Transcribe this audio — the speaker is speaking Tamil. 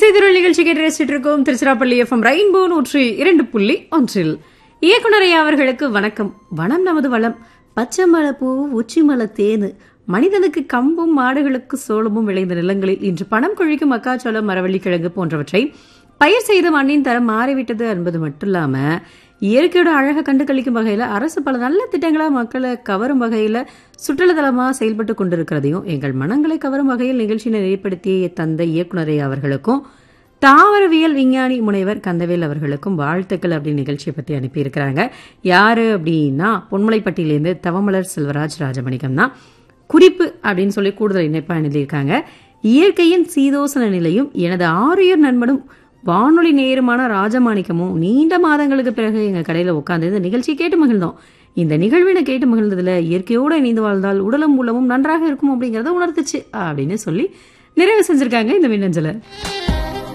இசைத்திருள் நிகழ்ச்சி கேட்டு ரசிச்சிட்டு இருக்கோம் திருச்சிராப்பள்ளி எஃப்எம் ரெயின்போ நூற்றி இரண்டு புள்ளி ஒன்றில் இயக்குனர் அவர்களுக்கு வணக்கம் வனம் நமது வளம் பச்சை மலை பூ உச்சி மலை தேனு மனிதனுக்கு கம்பும் மாடுகளுக்கு சோளமும் விளைந்த நிலங்களில் இன்று பணம் கொழிக்கும் மக்காச்சோளம் மரவள்ளி கிழங்கு போன்றவற்றை பயிர் செய்த மண்ணின் தரம் மாறிவிட்டது என்பது மட்டும் இல்லாம இயற்கையோட அழகை கண்டு கழிக்கும் வகையில அரசு பல நல்ல திட்டங்களா மக்களை கவரும் வகையில சுற்றுலாத்தலமா செயல்பட்டு கொண்டிருக்கிறதையும் எங்கள் மனங்களை கவரும் வகையில் நிகழ்ச்சியினை ஏற்படுத்திய தந்த இயக்குனரை அவர்களுக்கும் தாவரவியல் விஞ்ஞானி முனைவர் கந்தவேல் அவர்களுக்கும் வாழ்த்துக்கள் அப்படின்னு நிகழ்ச்சியை பத்தி அனுப்பியிருக்கிறாங்க யாரு அப்படின்னா பொன்முளைப்பட்டியிலேருந்து தவமலர் செல்வராஜ் ராஜமணிகம் தான் குறிப்பு அப்படின்னு சொல்லி கூடுதல் இணைப்பா எழுதியிருக்காங்க இயற்கையின் சீதோசன நிலையும் எனது ஆறுயிர் நண்பனும் வானொலி நேருமான ராஜமாணிக்கமும் நீண்ட மாதங்களுக்கு பிறகு எங்க கடையில உட்கார்ந்து இந்த நிகழ்ச்சியை கேட்டு மகிழ்ந்தோம் இந்த நிகழ்வினை கேட்டு மகிழ்ந்ததுல இயற்கையோடு இணைந்து வாழ்ந்தால் உடலும் உள்ளமும் நன்றாக இருக்கும் அப்படிங்கறத உணர்த்துச்சு அப்படின்னு சொல்லி நிறைவு செஞ்சிருக்காங்க இந்த மின்னஞ்சலை